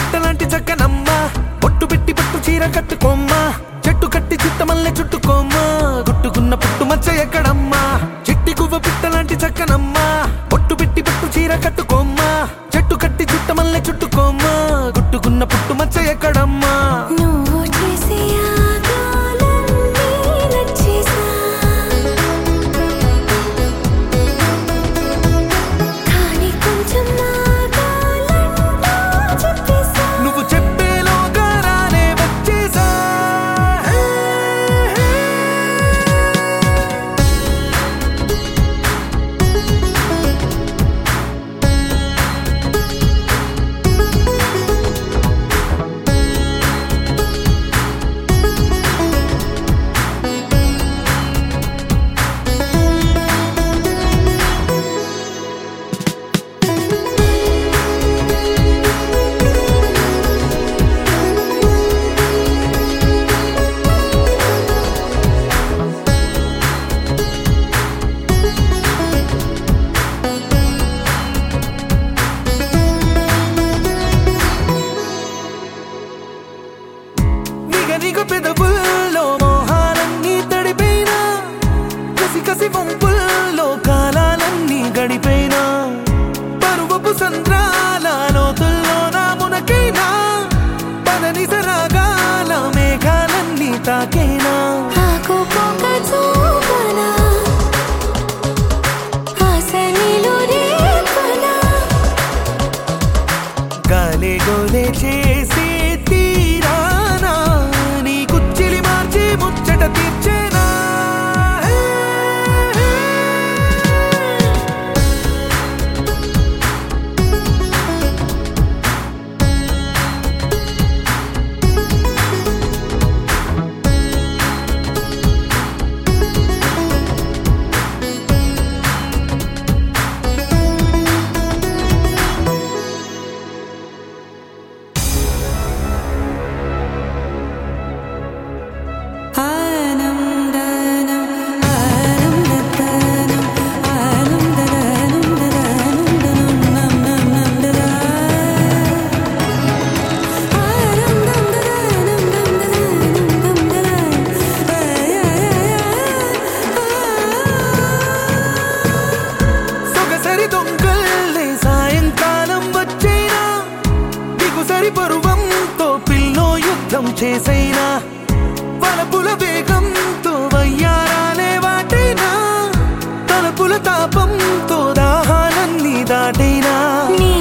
పిట్టలాంటి చక్కనమ్మ పొట్టు పెట్టి పట్టు చీర కట్టుకోమ్మా చెట్టు కట్టి చుట్టమల్లె చుట్టుకోమ్మా గుట్టుకున్న పుట్టు మచ్చ ఎక్కడమ్మా చిట్టి గువ్వ పిట్టలాంటి చక్కనమ్మ పొట్టు పెట్టి పట్టు చీర కట్టుకోమ్మా చెట్టు కట్టి చుట్టమల్లె చుట్టుకోమ్మా గుట్టుకున్న పుట్టు మచ్చ ఎక్కడమ్మా నువ్వు చేసే ఆగాలన్నీ నచ్చేసా కానీ కొంచెం ఆగాలంటూ చెప్పేసా నువ్వు చెప్పేలోగా రానే వచ్చేసా నిగనిగ పెదవుల్లో మోహాలన్నీ తడిపోయినా కసి కసి వంపుల్లో కాలాలన్నీ గడిపోయినా పరువపు సంద్రాల లోతుల్లో నా మునకైనా పదని సరాగాల మేఘాలన్నీ తాకేనా ఆకు పోక చూపనా ఆశ నీలో రేపనా గాలే గోలే చేసే తీరానా నీ కుచ్చిలి మార్చి ముచ్చట తీర్చేనా సొగసరి దొంగల్లే సాయంకాలం వచ్చైనా దిగుసరి పరువంతో పిల్లో యుద్ధం చేసైనా వలపుల వేగంతో వయ్యారాలే వాటైనా తలపుల తాపంతో దాహాలన్నీ దాటైనా నీ